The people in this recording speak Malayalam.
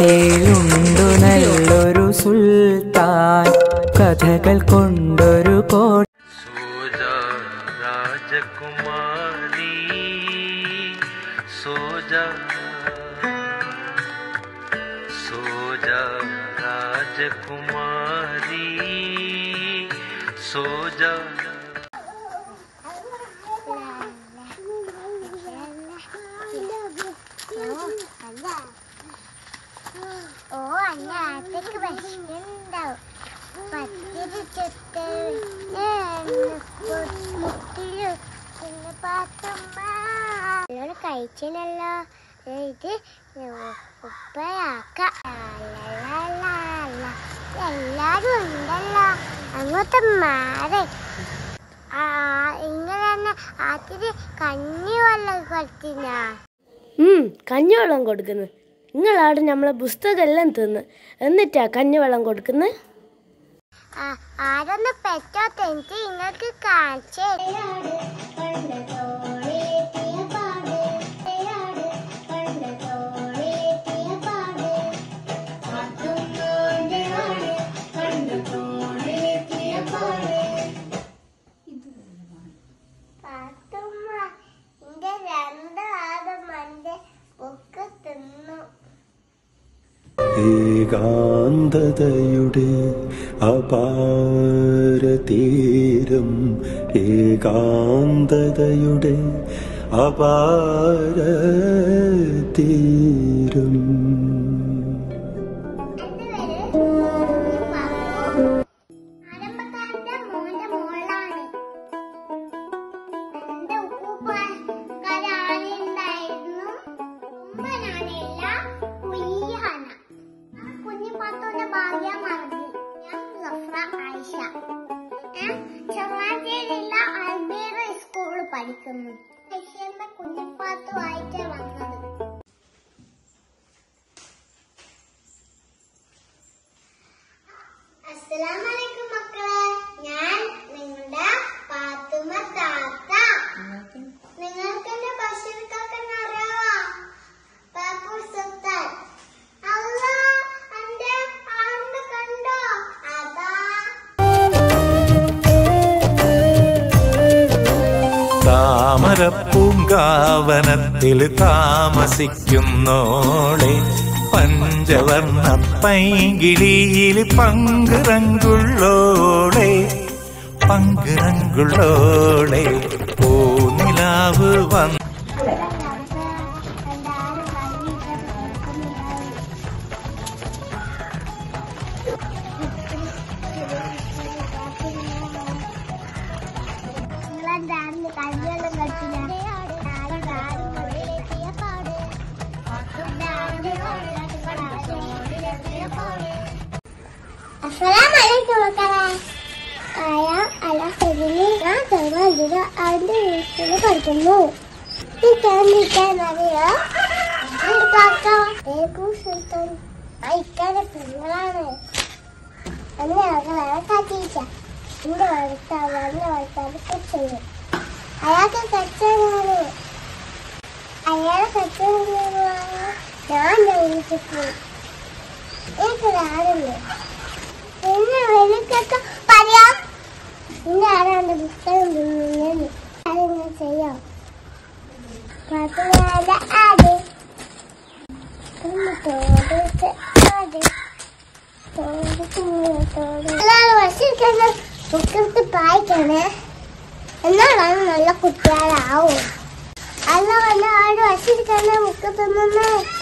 കഥയിലുണ്ടു നല്ലൊരു സുൽത്താൻ കഥകൾ കൊണ്ടൊരു കോട്ട सोजा राजकुमारी सोजा सोजा राजकुमारी सोजा ഓ അന്ന അതൊക്കെ വിഷമുണ്ടാവും പത്തിരി ചുട്ട് മുട്ടിലും പിന്നെ പാത്തുമ്മ എല്ലാവരും കഴിച്ചില്ലല്ലോ ഇത് ഉപ്പയാക്ക എല്ലാരും ഉണ്ടല്ലോ അങ്ങോട്ട് മാറി ആ ഇങ്ങനെ തന്നെ ആത്തിരി കഞ്ഞി വെള്ളം കൊടുത്തിനാ ഉം കഞ്ഞിവെള്ളം കൊടുക്കുന്നു നിങ്ങളാട് നമ്മളെ പുസ്തകമെല്ലാം തിന്ന് എന്നിട്ടാ കഞ്ഞിവെള്ളം കൊടുക്കുന്നത് ആ, ആരൊന്ന് പെറ്റോട്ടെ എനിക്ക് നിങ്ങൾക്ക് കാണിച്ചേ പാത്തുമ്മ, ഇന്റെ രണ്ട് ആടും എന്റെ ഒക്കെ തിന്നു ഏകാന്തതയുടെ അപാരതീരം ഏകാന്തതയുടെ അപാരതീരം ആരംഭക്കാരന്റെ മോന്റെ മോളാണ് എന്റെ ഉപ്പൂപ്പാണ്ടായിരുന്നു ഉമ്മനാണല്ല കുയ്യാന കുഞ്ഞിപ്പാത്തോന്റെ ഭാര്യ മറന്നു ഞാൻ സഫ്ര ആയിഷ ഞാൻ ചങ്ങാഞ്ചേരിയില്ല അൽബീർ സ്കൂളിൽ പഠിക്കുന്നു ഐഷയുടെ കുഞ്ഞിപ്പാത്തു ആയിട്ടാ വന്നത് അസ്സലാമലൈക്കും മക്കളെ ഞാൻ നിങ്ങളുടെ പാത്തുമ്മ താത്ത നിങ്ങൾക്ക് എന്റെ ബഷീർക്കൊക്കെ അറിയാവോ പാപ്പൂർ സുൽത്താൻ അല്ലാ എന്റെ ആണ്ട് കണ്ടോ അതാ താമരപ്പൂങ്കാവനത്തിൽ താമസിക്കുന്നോളെ പഞ്ചവർണ്ണ പൈങ്കിളിയിൽ പങ്കുറങ്കുള്ളോളെ പങ്കുറങ്കുള്ളോളെ പൂനിലാവ് വന്ന് നിങ്ങളെന്താണ് കല്യാണം കഴിച്ചില്ല അസ്സലാമലൈക്കും മക്കളെ ആയ അല്ല ശരിന് ഞാൻ ചെറുതിര അവന്റെ വീട്ടിൽ പഠിക്കുന്നു നിൽക്കാൻ നിൽക്കാൻ അറിയോ ഇക്കാരെ പെണ്ണുങ്ങളാണ് എന്നെ അവർക്ക് വേറെ കാത്തിരിച്ച എന്റെ വളർത്താവ് എന്നെ വളർത്താവ് കച്ചത് അയാൾക്ക് കച്ചതാണ് അയാളെ കച്ചതാണ് ഞാൻ വീട്ടിൽ പോയി എനിക്ക് ആടുണ്ട് പിന്നെ വെളുക്കൊക്കെ പറയാം നിന്റെ ആരാണ്ട് പുസ്തകം തിന്നുന്നത് അതിങ്ങനെ ചെയ്യാം പത്തുനാല് ആട് തോട് ആട് ബുക്കെടുത്ത് പായിക്കണേ എന്നാലാണ് നല്ല കുട്ടികളാവും അല്ല വല്ല ആട് വശിരിക്കണേ ബുക്ക് തിന്നേ